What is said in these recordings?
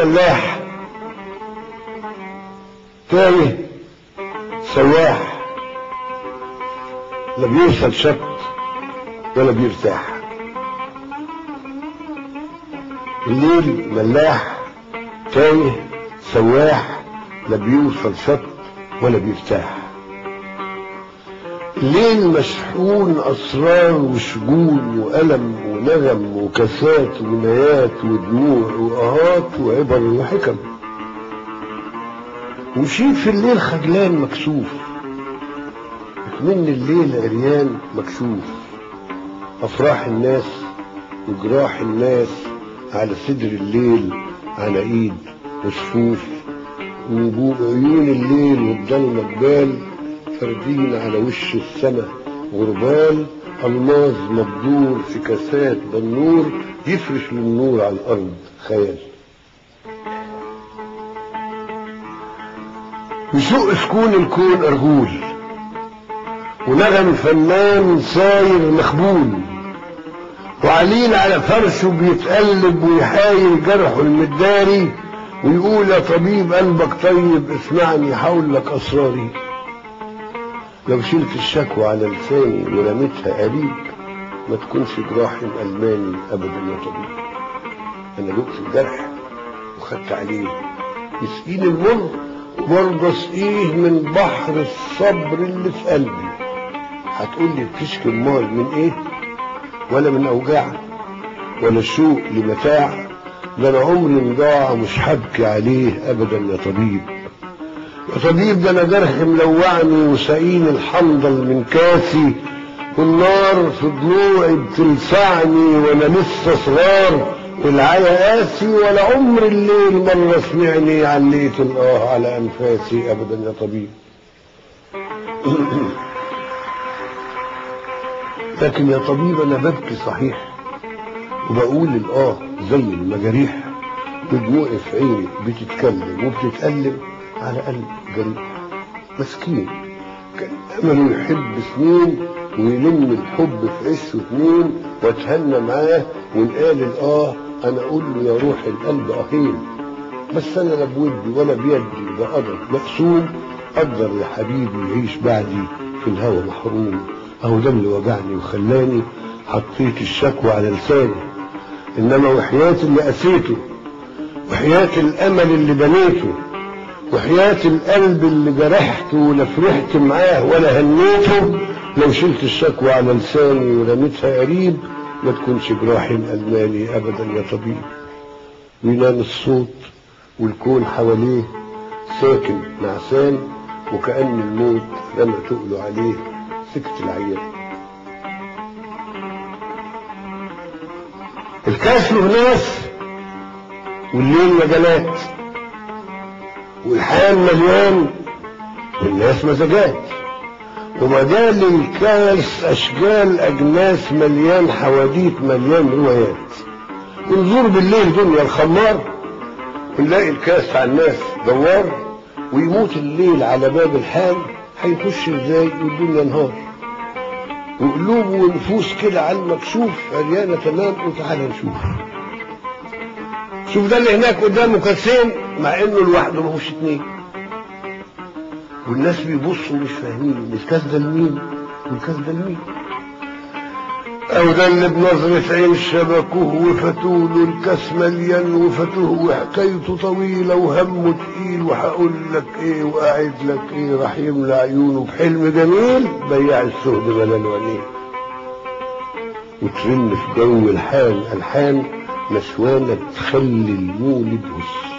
ملاح تاني سواح لا بيوصل شط ولا بيرتاح الليل ملاح تايه سواح لا بيوصل شط ولا بيرتاح الليل مشحون أسرار وشجون وألم ونغم وكسات ونيات ودموع وآهات وعبر وحكم ومشيت في الليل خجلان مكسوف من الليل عريان مكشوف أفراح الناس وجراح الناس على صدر الليل على ايد وصفوف وجوه عيون الليل والضلمة جبال فردين على وش السماء غربال الماظ مبدور في كاسات بالنور يفرش للنور على الارض خيال يسوق سكون الكون ارجول ونغم فنان ساير مخبول وعليل على فرشه بيتقلب ويحايل جرحه المداري ويقول يا طبيب قلبك طيب اسمعني حول لك اسراري لو شلت الشكوى على لساني ورميتها قريب ما تكونش جراحي الالماني ابدا يا طبيب انا دقت الجرح وخدت عليه يسقيني المر وبرضه اسقيه من بحر الصبر اللي في قلبي هتقول لي بتشكي امال من ايه ولا من اوجاع ولا شوق لمتاع ده انا عمري مضاع مش هبكي عليه ابدا يا طبيب يا طبيب ده انا جرحي ملوعني وسقيني الحنظل من كاسي والنار في ضلوعي بتلسعني وانا لسه صغار والعيا قاسي ولا عمر الليل مرة سمعني عليت الاه على انفاسي ابدا يا طبيب لكن يا طبيب انا ببكي صحيح وبقول الاه زي المجاريح ودموعي في عيني بتتكلم وبتتألم على قلب جريح مسكين كان امله يحب سنين ويلم الحب في عشه اتنين واتهنى معاه ونقال الاه انا اقول له يا روح القلب اهين بس انا لا بودي ولا بيدي ده قدر مقسوم قدر يا حبيبي يعيش بعدي في الهوى محروم اهو ده اللي وجعني وخلاني حطيت الشكوى على لساني انما وحياة اللي قسيته وحياة الامل اللي بنيته وحياة القلب اللي جرحته ولا فرحت معاه ولا هنيته لو شلت الشكوى على لساني ورميتها قريب ما تكونش جراحي الألماني أبدا يا طبيب وينام الصوت والكون حواليه ساكن نعسان وكأن الموت رمى تقله عليه سكت العيان الكاس له ناس والليل مجالات والحال مليان والناس مزاجات ومجال الكاس اشكال اجناس مليان حواديت مليان روايات ونزور بالليل دنيا الخمار ونلاقي الكاس على الناس دوار ويموت الليل على باب الحال هيخش ازاي والدنيا نهار وقلوب ونفوس كده على المكشوف عريانه تمام وتعالى نشوف شوف ده اللي هناك قدامه كاسين مع انه لوحده ماهوش اتنين والناس بيبصوا مش فاهمين الكاس ده لمين والكاس ده لمين او ده اللي بنظرة عين شبكوه وفتوله الكاس مليان وفتوه وحكايته طويلة وهمه تقيل وهقول لك ايه وقاعد لك ايه راح يملى عيونه بحلم جميل بياع السهد ملال عينيه وترن في جو الحال الحان نسوانة تخلي المولد هس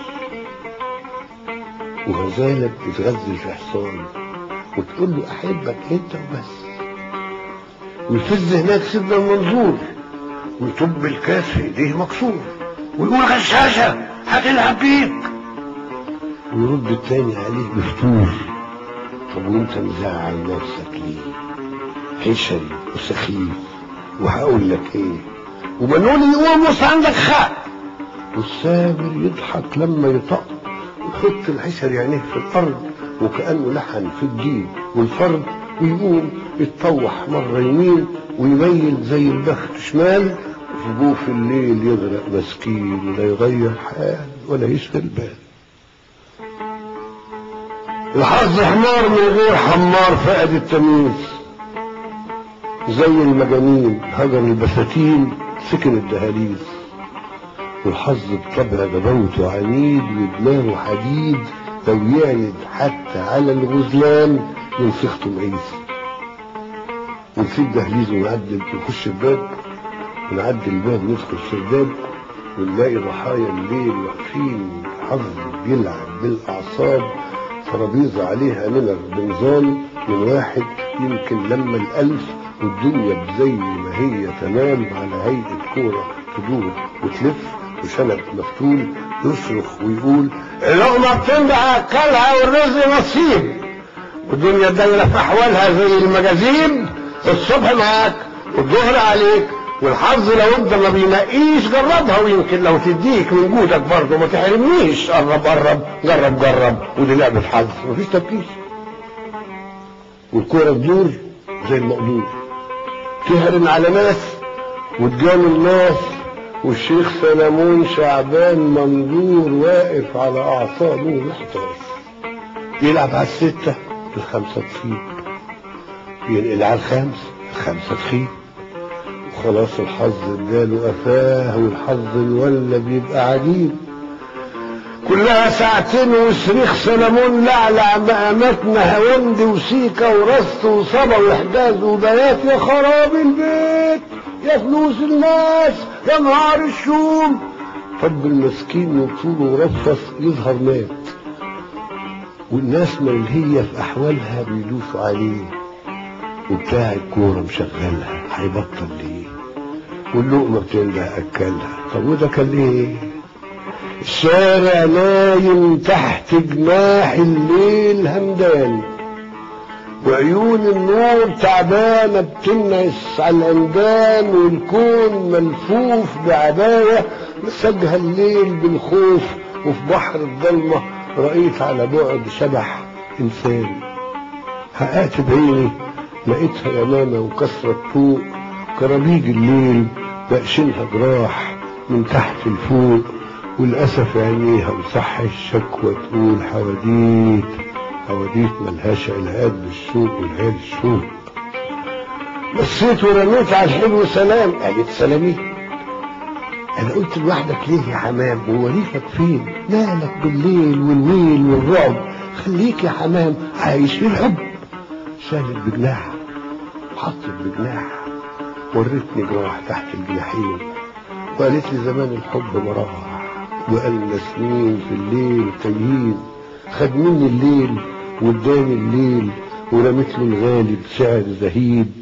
وغزالة بتتغزل في حصان وتقول له أحبك أنت وبس ويفز هناك سيدنا المنظور ويطب الكاس في ايديه مكسور ويقول غشاشة هتلعب بيك ويرد التاني عليه بفتور طب وانت مزعل نفسك ليه حشري وسخيف وهقول لك ايه ومنولي يقول بص عندك حق والسامر يضحك لما يطق ويحط الحشري عينيه في الارض وكانه لحن في الجيب والفرد ويقوم يتطوح مرة يمين ويميل زي البخت شمال وفي جوف الليل يغرق مسكين ولا يغير حال ولا يشغل بال الحظ حمار من غير حمار فقد التمييز زي المجانين هجر البساتين سكن الدهاليز والحظ بطبع غباوته عنيد ودماغه حديد لو يعند حتى على الغزلان من صيغته معيز ونسيب دهليز ونعدي نخش الباب ونعدي الباب ندخل سرداب ونلاقي ضحايا الليل واقفين الحظ بيلعب بالاعصاب ترابيزه عليها نمر بنظام من واحد يمكن لما الالف والدنيا زي ما هي تمام على هيئه كوره تدور وتلف وشنب مفتول يصرخ ويقول اللقمه بتنجح اكلها والرزق نصيب والدنيا دايره في احوالها زي المجاذيب الصبح معاك والظهر عليك والحظ لو انت ما بينقيش جربها ويمكن لو تديك من جودك برضه ما تحرمنيش قرب قرب جرب جرب ودي لعبه حظ مفيش تفكير والكوره تدور زي المقدور تهرم على ناس وتجامل ناس والشيخ سلمون شعبان مندور واقف على اعصابه محتاس يلعب على الستة الخمسة تخيب ينقل على الخمس الخمسة تخيب وخلاص الحظ اداله قفاه والحظ الولا بيبقى عجيب كلها ساعتين وصريخ سلمون لعلع مقامات نهاوند وسيكا ورست وصبا وحجاز وبيات يا خراب البيت يا فلوس الناس يا نهار الشوم طب المسكين وطوله ورفص يظهر مات والناس من اللي هي في احوالها بيدوسوا عليه وبتاع الكوره مشغلها هيبطل ليه واللقمه بتنده اكلها طب وده كان ايه الشارع نايم تحت جناح الليل همدان وعيون النور تعبانة بتنعس على الأندان والكون ملفوف بعباية مسجها الليل بالخوف وفي بحر الضلمة رأيت على بعد شبح إنسان حققت بعيني لقيتها يمامة وكسرة طوق كرابيج الليل ناقشينها جراح من تحت لفوق والأسف عينيها وصح الشكوى تقول حواديت حواديت ملهاش علاج بالشوق والعيال الشوق بصيت ورميت على الحلو سلام قالت سلامي انا قلت لوحدك ليه يا حمام ووريفك فين مالك بالليل والويل والرعب خليك يا حمام عايش في الحب شالت بجناح حطت بجناح ورتني جراح تحت الجناحين وقالت لي زمان الحب مراح وقالنا سنين في الليل تايهين خد مني الليل واداني الليل ورميت له الغالي بشعر زهيد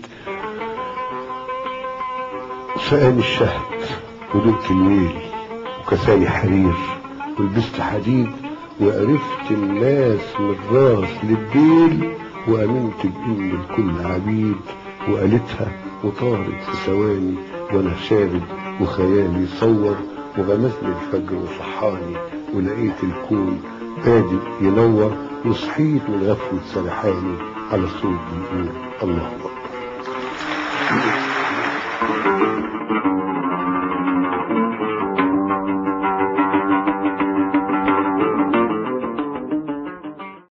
سقاني الشهد ودقت الويل وكساني حرير ولبست حديد وعرفت الناس من الراس للديل وامنت بان الكل عبيد وقالتها وطارت في ثواني وانا شارد وخيالي صور وغمسني الفجر وصحاني ولقيت الكون بادئ ينور وصحيت من غفوة سرحاني على صوت بيقول الله أكبر